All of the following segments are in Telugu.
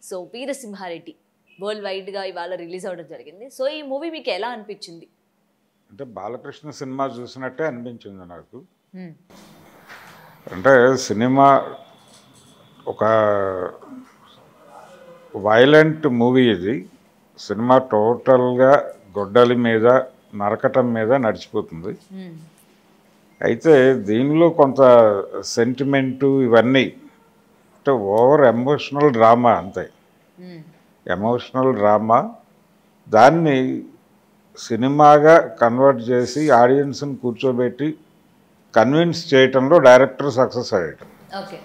సో వీరసింహారెడ్డి వరల్డ్ వైడ్గా ఇవాళ రిలీజ్ అవ్వడం జరిగింది సో ఈ మూవీ మీకు ఎలా అనిపించింది అంటే బాలకృష్ణ సినిమా చూసినట్టే అనిపించింది నాకు మ్మ్. అంటే సినిమా ఒక వైలెంట్ మూవీ ఇది సినిమా టోటల్గా గొడ్డలి మీద నరకటం మీద నడిచిపోతుంది మ్మ్. అయితే దీనిలో కొంత సెంటిమెంటు ఇవన్నీ అంటే ఓవర్ ఎమోషనల్ డ్రామా అంతే మ్మ్. ఎమోషనల్ డ్రామా దాన్ని సినిమాగా కన్వర్ట్ చేసి ఆడియన్స్ని కూర్చోబెట్టి కన్విన్స్ చేయటంలో డైరెక్టర్ సక్సెస్ అయ్యాడు ఓకే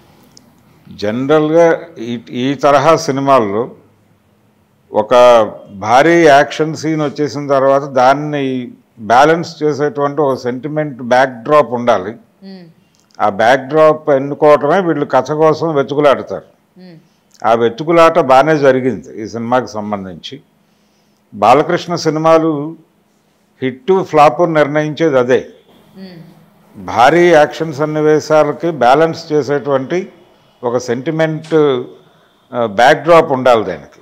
జనరల్గా ఈ ఈ తరహా సినిమాల్లో ఒక భారీ యాక్షన్ సీన్ వచ్చేసిన తర్వాత దాన్ని బ్యాలెన్స్ చేసేటువంటి ఒక సెంటిమెంట్ బ్యాక్ డ్రాప్ ఉండాలి మ్మ్. ఆ బ్యాక్ డ్రాప్ ఎన్నుకోవటమే వీళ్ళు కథ కోసం వెతుకులాడతారు మ్మ్. ఆ వెతుకులాట బాగానే జరిగింది ఈ సినిమాకి సంబంధించి బాలకృష్ణ సినిమాలు హిట్ ఫ్లాప్ నిర్ణయించేది అదే మ్మ్. భారీ యాక్షన్ సన్నివేశాలకి బ్యాలెన్స్ చేసేటువంటి ఒక సెంటిమెంట్ బ్యాక్ డ్రాప్ ఉండాలి దానికి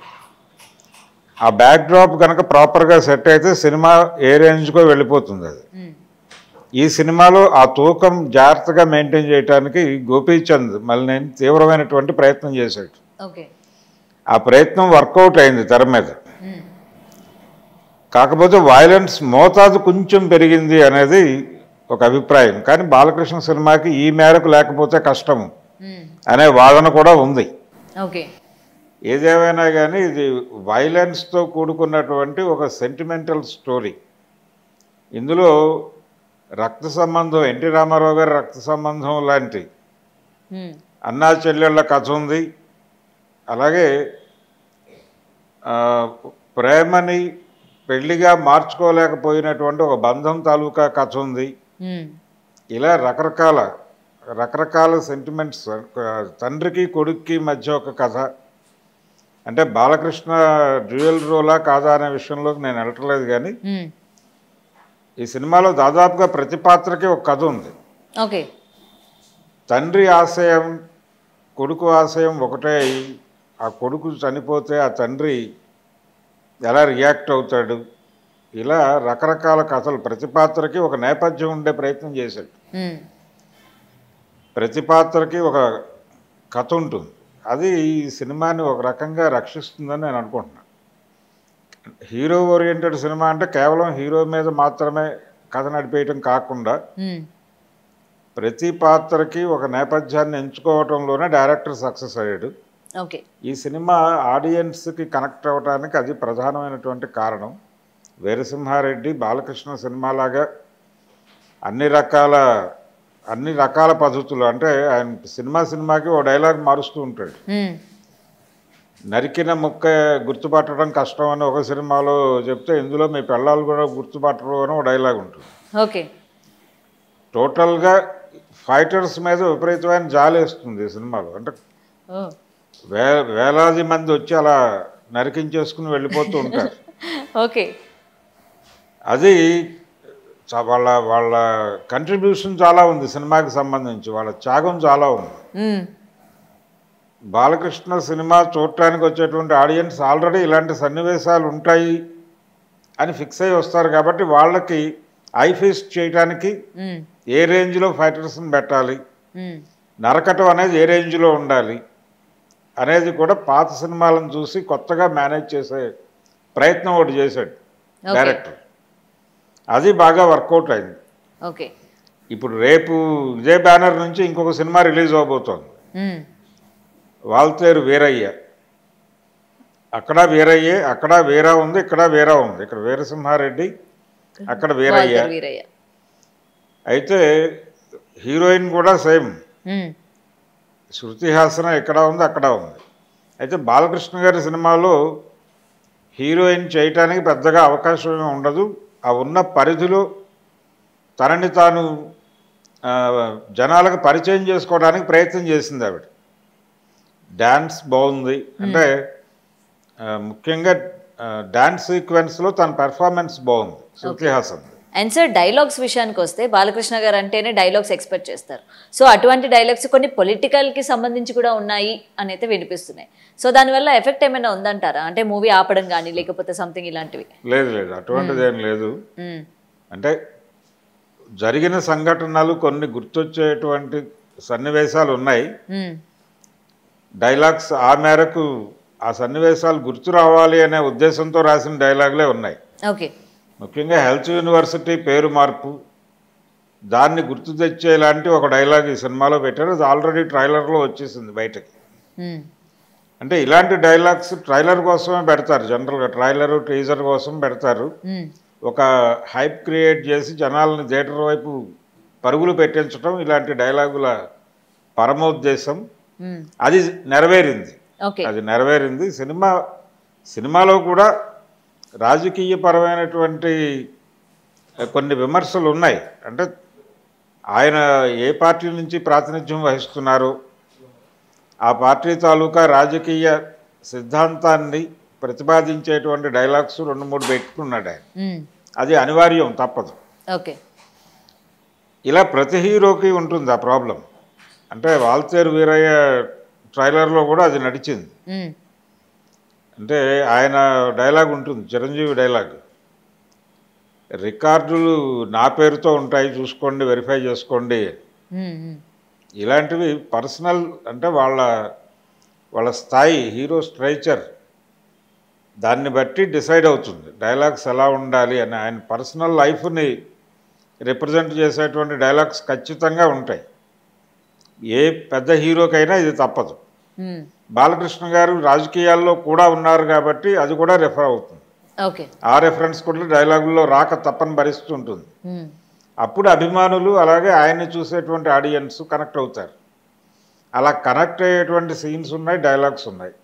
ఆ బ్యాక్ డ్రాప్ కనుక ప్రాపర్గా సెట్ అయితే సినిమా ఏ రేంజ్కో వెళ్ళిపోతుంది అది మ్మ్. ఈ సినిమాలో ఆ తూకం జాగ్రత్తగా మెయింటైన్ చేయడానికి గోపీచంద్ మళ్ళీ నేను తీవ్రమైనటువంటి ప్రయత్నం చేశాడు ఓకే ఆ ప్రయత్నం వర్కౌట్ అయింది తెర మీద మ్మ్. కాకపోతే వైలెన్స్ మోతాదు కొంచెం పెరిగింది అనేది ఒక అభిప్రాయం కానీ బాలకృష్ణ సినిమాకి ఈ మేరకు లేకపోతే కష్టము మ్మ్. అనే వాదన కూడా ఉంది ఓకే ఏదేమైనా కానీ ఇది వైలెన్స్తో కూడుకున్నటువంటి ఒక సెంటిమెంటల్ స్టోరీ ఇందులో రక్త సంబంధం ఎన్టీ రామారావు గారి రక్త సంబంధం లాంటి మ్మ్. అన్నా చెల్లెళ్ళ కథ ఉంది అలాగే ఆ, ప్రేమని పెళ్లిగా మార్చుకోలేకపోయినటువంటి ఒక బంధం తాలూకా కథ ఉంది మ్మ్. ఇలా రకరకాల రకరకాల సెంటిమెంట్స్ తండ్రికి కొడుక్కి మధ్య ఒక కథ అంటే బాలకృష్ణ డ్యూయల్ రోలా కాదా అనే విషయంలోకి నేను వెళ్ళట్లేదు కానీ మ్మ్. ఈ సినిమాలో దాదాపుగా ప్రతి పాత్రకి ఒక కథ ఉంది ఓకే తండ్రి ఆశయం కొడుకు ఆశయం ఒకటే అయి ఆ కొడుకు చనిపోతే ఆ తండ్రి ఎలా రియాక్ట్ అవుతాడు ఇలా రకరకాల కథలు ప్రతి పాత్రకి ఒక నేపథ్యం ఉండే ప్రయత్నం చేశాడు మ్మ్. ప్రతి పాత్రకి ఒక కథ ఉంటుంది అది ఈ సినిమాని ఒక రకంగా రక్షిస్తుందని నేను అనుకుంటున్నాను హీరో ఓరియంటెడ్ సినిమా అంటే కేవలం హీరో మీద మాత్రమే కథ నడిపేయటం కాకుండా మ్మ్. ప్రతి పాత్రకి ఒక నేపథ్యాన్ని ఎంచుకోవటంలోనే డైరెక్టర్ సక్సెస్ అయ్యాడు ఓకే ఈ సినిమా ఆడియన్స్కి కనెక్ట్ అవ్వడానికి అది ప్రధానమైనటువంటి కారణం వీరసింహారెడ్డి బాలకృష్ణ సినిమాలాగా అన్ని రకాల అన్ని రకాల పద్ధతులు అంటే ఆయన సినిమా సినిమాకి ఓ డైలాగ్ మారుస్తూ ఉంటాడు మ్మ్. నరికిన ముక్క గుర్తుపట్టడం కష్టం అని ఒక సినిమాలో చెప్తే ఇందులో మీ పిల్లలు కూడా గుర్తుపట్టరు అని ఒక డైలాగ్ ఉంటుంది ఓకే టోటల్గా ఫైటర్స్ మీద విపరీతమైన జాలేస్తుంది ఈ సినిమాలో అంటే ఓ వే వేలాది మంది వచ్చి అలా నరికించేసుకుని వెళ్ళిపోతూ ఉంటారు ఓకే అది చ- వాళ్ళ వాళ్ళ కంట్రిబ్యూషన్ చాలా ఉంది సినిమాకి సంబంధించి వాళ్ళ త్యాగం చాలా ఉంది మ్మ్. బాలకృష్ణ సినిమా చూడటానికి వచ్చేటువంటి ఆడియన్స్ ఆల్రెడీ ఇలాంటి సన్నివేశాలు ఉంటాయి అని ఫిక్స్ అయ్యి వస్తారు కాబట్టి వాళ్ళకి ఐ ఫీస్ట్ చేయడానికి మ్మ్. ఏ రేంజ్లో ఫైటర్స్ని పెట్టాలి మ్మ్. నరకటం అనేది ఏ రేంజ్లో ఉండాలి అనేది కూడా పాత సినిమాలను చూసి కొత్తగా మేనేజ్ చేసే ప్రయత్నం ఒకటి చేశాడు Okay. డైరెక్టర్ అది బాగా వర్కౌట్ అయింది ఓకే ఇప్పుడు రేపు ఇదే బ్యానర్ నుంచి ఇంకొక సినిమా రిలీజ్ అవబోతోంది మ్మ్. వాల్తేరు వీరయ్య అక్కడ వీరయ్యే అక్కడ వీరా ఉంది ఇక్కడ వీరా ఉంది ఇక్కడ వీరసింహారెడ్డి అక్కడ వీరయ్య వాల్టర్ వీరయ్య అయితే హీరోయిన్ కూడా సేమ్ మ్మ్. శృతి హాసన ఇక్కడ ఉంది అక్కడ ఉంది అయితే బాలకృష్ణ గారి సినిమాలో హీరోయిన్ చేయటానికి పెద్దగా అవకాశం ఏమీ ఉండదు ఆ ఉన్న పరిధిలో తనని తాను ఆ, జనాలకు పరిచయం చేసుకోవడానికి ప్రయత్నం చేసింది ఆవిడ డ్యాన్స్ బాగుంది అంటే ఆ, ముఖ్యంగా డ్యాన్స్ సీక్వెన్స్లో తన పెర్ఫార్మెన్స్ బాగుంది Shruti Haasan and sir dialogues విషయానికి వస్తే బాలకృష్ణ గారు అంటేనే డైలాగ్స్ ఎక్స్పెక్ట్ చేస్తారు సో అటువంటి డైలాగ్స్ కొన్ని పొలిటికల్కి సంబంధించి కూడా ఉన్నాయి అని అయితే వినిపిస్తున్నాయి సో దానివల్ల ఎఫెక్ట్ ఏమైనా ఉందంటారా అంటే మూవీ ఆపడం కానీ లేకపోతే సంథింగ్ ఇలాంటివి లేదు లేదు అటువంటిది ఏం లేదు మ్మ్. అంటే జరిగిన సంఘటనలు కొన్ని గుర్తొచ్చేటువంటి సన్నివేశాలు ఉన్నాయి మ్మ్. డైలాగ్స్ ఆ మేరకు ఆ సన్నివేశాలు గుర్తు రావాలి అనే ఉద్దేశంతో రాసిన డైలాగులే ఉన్నాయి ఓకే ముఖ్యంగా హెల్త్ యూనివర్సిటీ పేరు మార్పు దాన్ని గుర్తు తెచ్చేలాంటి ఒక డైలాగ్ ఈ సినిమాలో పెట్టారు అది ఆల్రెడీ ట్రైలర్లో వచ్చేసింది బయటకి మ్మ్. అంటే ఇలాంటి డైలాగ్స్ ట్రైలర్ కోసమే పెడతారు జనరల్గా ట్రైలర్ టీజర్ కోసం పెడతారు మ్మ్. ఒక హైప్ క్రియేట్ చేసి జనాలను థియేటర్ వైపు పరుగులు పెట్టించడం ఇలాంటి డైలాగుల పరమోద్దేశం మ్మ్. అది నెరవేరింది ఓకే అది నెరవేరింది సినిమా సినిమాలో కూడా రాజకీయపరమైనటువంటి కొన్ని విమర్శలు ఉన్నాయి అంటే ఆయన ఏ పార్టీ నుంచి ప్రాతినిధ్యం వహిస్తున్నారు ఆ పార్టీ తాలూకా రాజకీయ సిద్ధాంతాన్ని ప్రతిపాదించేటువంటి డైలాగ్స్ రెండు మూడు పెట్టుకున్నాడు ఆయన మ్మ్. అది అనివార్యం తప్పదు ఓకే ఇలా ప్రతి హీరోకి ఉంటుంది ఆ ప్రాబ్లం అంటే వాల్తేరు వీరయ్య ట్రైలర్లో కూడా అది నడిచింది మ్మ్. అంటే ఆయన డైలాగ్ ఉంటుంది చిరంజీవి డైలాగ్ రికార్డులు నా పేరుతో ఉంటాయి చూసుకోండి వెరిఫై చేసుకోండి మ్మ్. మ్మ్. ఇలాంటివి పర్సనల్ అంటే వాళ్ళ వాళ్ళ స్థాయి హీరో స్ట్రైచర్ దాన్ని బట్టి డిసైడ్ అవుతుంది డైలాగ్స్ ఎలా ఉండాలి అని ఆయన పర్సనల్ లైఫ్ని రిప్రజెంట్ చేసేటువంటి డైలాగ్స్ ఖచ్చితంగా ఉంటాయి ఏ పెద్ద హీరోకైనా ఇది తప్పదు మ్మ్. బాలకృష్ణ గారు రాజకీయాల్లో కూడా ఉన్నారు కాబట్టి అది కూడా రెఫర్ అవుతుంది ఓకే ఆ రెఫరెన్స్ కూడా డైలాగుల్లో రాక తప్పని భరిస్తూ ఉంటుంది మ్మ్. అప్పుడు అభిమానులు అలాగే ఆయన్ని చూసేటువంటి ఆడియన్స్ కనెక్ట్ అవుతారు అలా కనెక్ట్ అయ్యేటువంటి సీన్స్ ఉన్నాయి డైలాగ్స్ ఉన్నాయి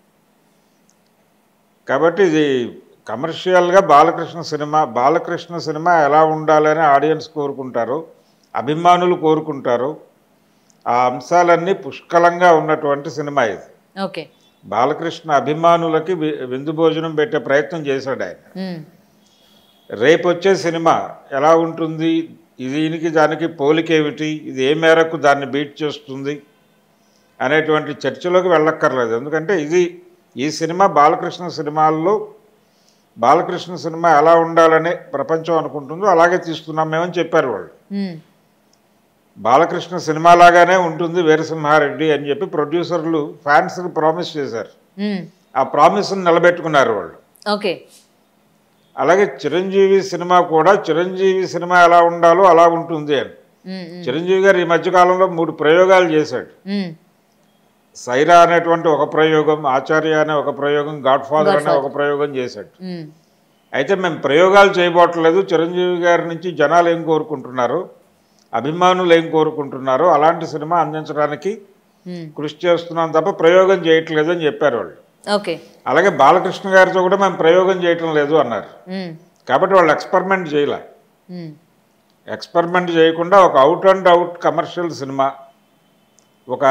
కాబట్టి ఇది కమర్షియల్గా బాలకృష్ణ సినిమా బాలకృష్ణ సినిమా ఎలా ఉండాలని ఆడియన్స్ కోరుకుంటారో అభిమానులు కోరుకుంటారో ఆ అంశాలన్నీ పుష్కలంగా ఉన్నటువంటి సినిమా ఇది ఓకే బాలకృష్ణ అభిమానులకి వి- విందు భోజనం పెట్టే ప్రయత్నం చేశాడు ఆయన మ్మ్. రేపు వచ్చే సినిమా ఎలా ఉంటుంది ఇది దీనికి దానికి పోలికేమిటి ఇది ఏ మేరకు దాన్ని బీట్ చేస్తుంది అనేటువంటి చర్చలోకి వెళ్ళక్కర్లేదు ఎందుకంటే ఇది ఈ సినిమా బాలకృష్ణ సినిమాల్లో బాలకృష్ణ సినిమా ఎలా ఉండాలని ప్రపంచం అనుకుంటుందో అలాగే తీస్తున్నాం మేమని చెప్పారు వాళ్ళు మ్మ్. బాలకృష్ణ సినిమా లాగానే ఉంటుంది వీరసింహారెడ్డి అని చెప్పి ప్రొడ్యూసర్లు ఫ్యాన్స్కి ప్రామిస్ చేశారు మ్మ్. ఆ ప్రామిస్ని నిలబెట్టుకున్నారు వాళ్ళు ఓకే అలాగే చిరంజీవి సినిమా కూడా చిరంజీవి సినిమా ఎలా ఉండాలో అలా ఉంటుంది అని మ్మ్. మ్మ్. చిరంజీవి గారు ఈ మధ్యకాలంలో మూడు ప్రయోగాలు చేశాడు మ్మ్. సైరా అనేటువంటి ఒక ప్రయోగం ఆచార్య అనే ఒక ప్రయోగం గాడ్ ఫాదర్ అనే Godfather. ఒక ప్రయోగం చేశాడు మ్మ్. అయితే మేము ప్రయోగాలు చేయబోట్లేదు చిరంజీవి గారి నుంచి జనాలు ఏం కోరుకుంటున్నారు అభిమానులు ఏం కోరుకుంటున్నారో అలాంటి సినిమా అందించడానికి మ్మ్. కృషి చేస్తున్నాం తప్ప ప్రయోగం చేయట్లేదు అని చెప్పారు వాళ్ళు ఓకే అలాగే బాలకృష్ణ గారితో కూడా మేము ప్రయోగం చేయటం లేదు అన్నారు మ్మ్. కాబట్టి వాళ్ళు ఎక్స్పెరిమెంట్ చేయలే మ్మ్. ఎక్స్పెరిమెంట్ చేయకుండా ఒక out and out commercial cinema ఒక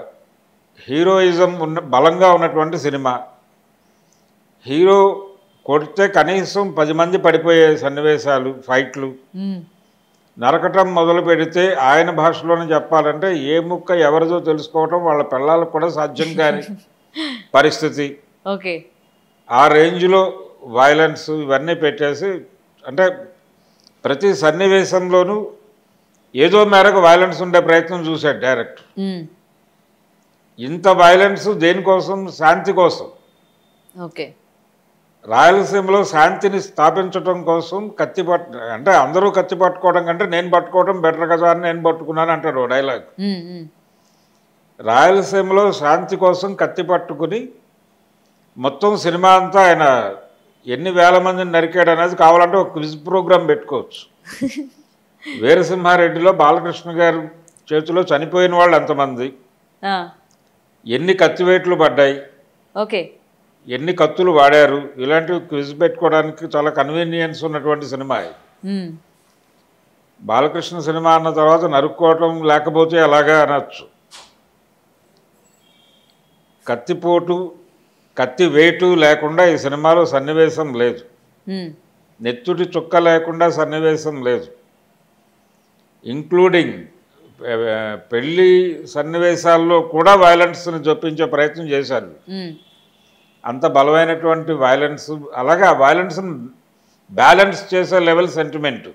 హీరోయిజం ఉన్న బలంగా ఉన్నటువంటి సినిమా హీరో కొడితే కనీసం పది మంది పడిపోయే సన్నివేశాలు ఫైట్లు మ్మ్. నరకటం మొదలు పెడితే ఆయన భాషలోనే చెప్పాలంటే ఏ ముక్క ఎవరిదో తెలుసుకోవటం వాళ్ళ పిల్లలకు కూడా సాధ్యం కాని పరిస్థితి ఓకే ఆ రేంజ్లో వైలెన్స్ ఇవన్నీ పెట్టేసి అంటే ప్రతి సన్నివేశంలోనూ ఏదో మేరకు వైలెన్స్ ఉండే ప్రయత్నం చూశాడు డైరెక్ట్ మ్మ్. ఇంత వైలెన్స్ దేనికోసం శాంతి కోసం ఓకే రాయలసీమలో శాంతిని స్థాపించడం కోసం కత్తి పట్ అంటే అందరూ కత్తి పట్టుకోవడం కంటే నేను పట్టుకోవడం బెటర్ కదా అని నేను పట్టుకున్నాను అంటాడు ఓ డైలాగ్ మ్మ్. మ్మ్. రాయలసీమలో శాంతి కోసం కత్తి పట్టుకుని మొత్తం సినిమా అంతా ఆయన ఎన్ని వేల మందిని నరికాడు అనేది కావాలంటే ఒక క్విజ్ ప్రోగ్రాం పెట్టుకోవచ్చు వీరసింహారెడ్డిలో బాలకృష్ణ గారు చేతిలో చనిపోయిన వాళ్ళు ఎంతమంది ఆ. ఎన్ని కత్తివేట్లు పడ్డాయి ఓకే ఎన్ని కత్తులు వాడారు ఇలాంటివి క్విజ్ పెట్టుకోవడానికి చాలా కన్వీనియన్స్ ఉన్నటువంటి సినిమా ఇది మ్మ్. బాలకృష్ణ సినిమా అన్న తర్వాత నరుక్కోవటం లేకపోతే అలాగా అనొచ్చు కత్తిపోటు కత్తి వేటు లేకుండా ఈ సినిమాలో సన్నివేశం లేదు మ్మ్. నెత్తుటి చుక్క లేకుండా సన్నివేశం లేదు ఇంక్లూడింగ్ పెళ్ళి సన్నివేశాల్లో కూడా వైలెన్స్ని జొప్పించే ప్రయత్నం చేశారు ఉమ్, అంత బలమైనటువంటి వైలెన్స్ అలాగే ఆ వైలెన్స్ని బ్యాలెన్స్ చేసే లెవెల్ సెంటిమెంట్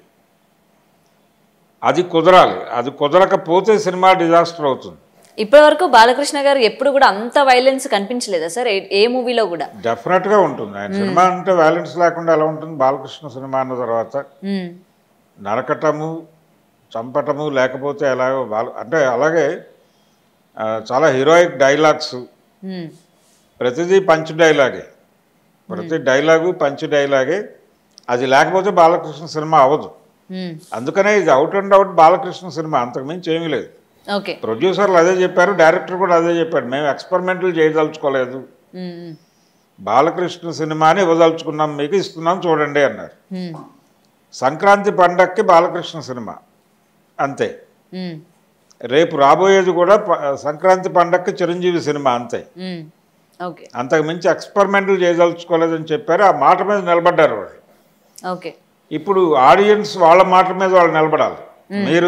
అది కుదరాలి అది కుదరకపోతే సినిమా డిజాస్టర్ అవుతుంది ఇప్పటి వరకు బాలకృష్ణ గారు ఎప్పుడు కూడా అంత వైలెన్స్ కనిపించలేదా సార్ ఏ- ఏ మూవీలో కూడా డెఫినెట్గా ఉంటుంది ఆయన సినిమా అంటే వైలెన్స్ లేకుండా ఎలా ఉంటుంది బాలకృష్ణ సినిమా అన్న తర్వాత ఉమ్, నరకటము చంపటము లేకపోతే ఎలాగో బాల అంటే అలాగే ఆ, చాలా హీరోయిక్ డైలాగ్స్ ఉమ్, ప్రతిదీ పంచ్ డైలాగే ప్రతి డైలాగు పంచ్ డైలాగే అది లేకపోతే బాలకృష్ణ సినిమా అవ్వదు ఉమ్, అందుకనే ఇది out and out Balakrishna cinema అంతకుమించి ఏమీ లేదు ఓకే ప్రొడ్యూసర్లు అదే చెప్పారు డైరెక్టర్ కూడా అదే చెప్పాడు మేము ఎక్స్పెరిమెంట్లు చేయదలుచుకోలేదు ఉమ్, ఉమ్, బాలకృష్ణ సినిమాని ఇవ్వదలుచుకున్నాం మీకు ఇస్తున్నాం చూడండి అన్నారు ఉమ్, సంక్రాంతి పండక్కి బాలకృష్ణ సినిమా అంతే ఉమ్, రేపు రాబోయేది కూడా ప- సంక్రాంతి పండక్కి చిరంజీవి సినిమా అంతే ఉమ్, ఓకే అంతకు మించి ఎక్స్పెరిమెంట్లు చేయదలుచుకోలేదని చెప్పారు ఆ మాట మీద నిలబడ్డారు వాళ్ళు ఓకే ఇప్పుడు ఆడియన్స్ వాళ్ళ మాట మీద వాళ్ళు నిలబడాలి మీరు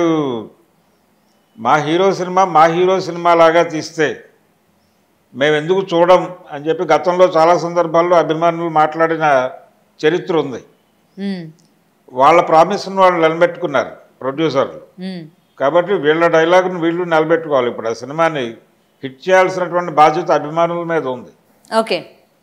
మా హీరో సినిమా మా హీరో సినిమా లాగా తీస్తే మేము ఎందుకు చూడం అని చెప్పి గతంలో చాలా సందర్భాల్లో అభిమానులు మాట్లాడిన చరిత్ర ఉంది ఉమ్, వాళ్ళ ప్రామిస్ను వాళ్ళు నిలబెట్టుకున్నారు ప్రొడ్యూసర్లు ఉమ్, కాబట్టి వీళ్ళ డైలాగును వీళ్ళు నిలబెట్టుకోవాలి ఇప్పుడు ఆ సినిమాని హిట్ చేయాల్సినటువంటి బాధ్యత అభిమానుల మీద ఉంది ఓకే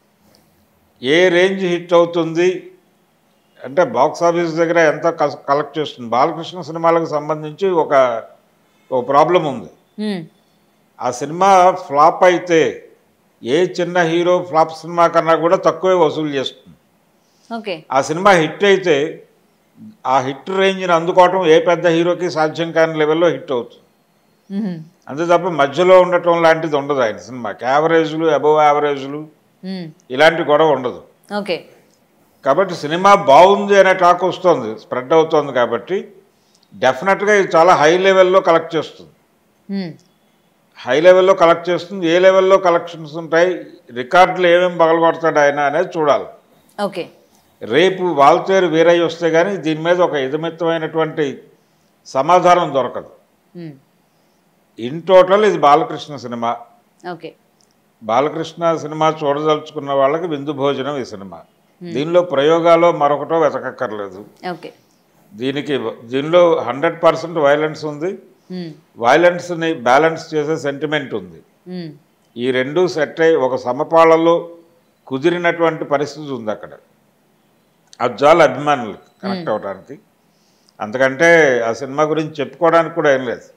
ఏ రేంజ్ హిట్ అవుతుంది అంటే బాక్స్ ఆఫీస్ దగ్గర ఎంత కస్- కలెక్ట్ చేస్తుంది బాలకృష్ణ సినిమాలకు సంబంధించి ఒక ఒక ప్రాబ్లం ఉంది ఉమ్, ఆ సినిమా ఫ్లాప్ అయితే ఏ చిన్న హీరో ఫ్లాప్ సినిమా కన్నా కూడా తక్కువే వసూలు చేస్తుంది ఓకే ఆ సినిమా హిట్ అయితే ఆ హిట్ రేంజ్ని అందుకోవటం ఏ పెద్ద హీరోకి సాధ్యం కాని లెవెల్లో హిట్ అవుతుంది ఉమ్, అంతే తప్ప మధ్యలో ఉండటం లాంటిది ఉండదు ఆయన సినిమాకి యావరేజ్లు అబవ్ యావరేజ్లు ఉమ్, ఇలాంటి గొడవ ఉండదు ఓకే కాబట్టి సినిమా బాగుంది అనే టాక్ వస్తుంది స్ప్రెడ్ అవుతుంది కాబట్టి డెఫినెట్గా ఇది చాలా హై లెవెల్లో కలెక్ట్ చేస్తుంది ఉమ్, హై లెవెల్లో కలెక్ట్ చేస్తుంది ఏ లెవెల్లో కలెక్షన్స్ ఉంటాయి రికార్డులు ఏమేమి పగలగొడతాడు ఆయన అనేది చూడాలి ఓకే రేపు వాల్తేరు వీరయ్య వస్తే కానీ దీని మీద ఒక ఇదమిత్తమైనటువంటి సమాధానం దొరకదు ఉమ్, ఇన్ టోటల్ ఇది Balakrishna cinema okay Balakrishna cinema చూడదలుచుకున్న వాళ్ళకి విందు భోజనం ఈ సినిమా దీనిలో ప్రయోగాలో మరొకటో వెతకక్కర్లేదు ఓకే దీనికి దీనిలో హండ్రెడ్ పర్సెంట్ వైలెన్స్ ఉంది ఉమ్, వైలెన్స్ని బ్యాలెన్స్ చేసే సెంటిమెంట్ ఉంది ఉమ్, ఈ రెండు సెట్ అయి ఒక సమపాళలో కుదిరినటువంటి పరిస్థితి ఉంది అక్కడ అది చాలా అభిమానులు కనెక్ట్ అవ్వడానికి అంతకంటే ఆ సినిమా గురించి చెప్పుకోవడానికి కూడా ఏం లేదు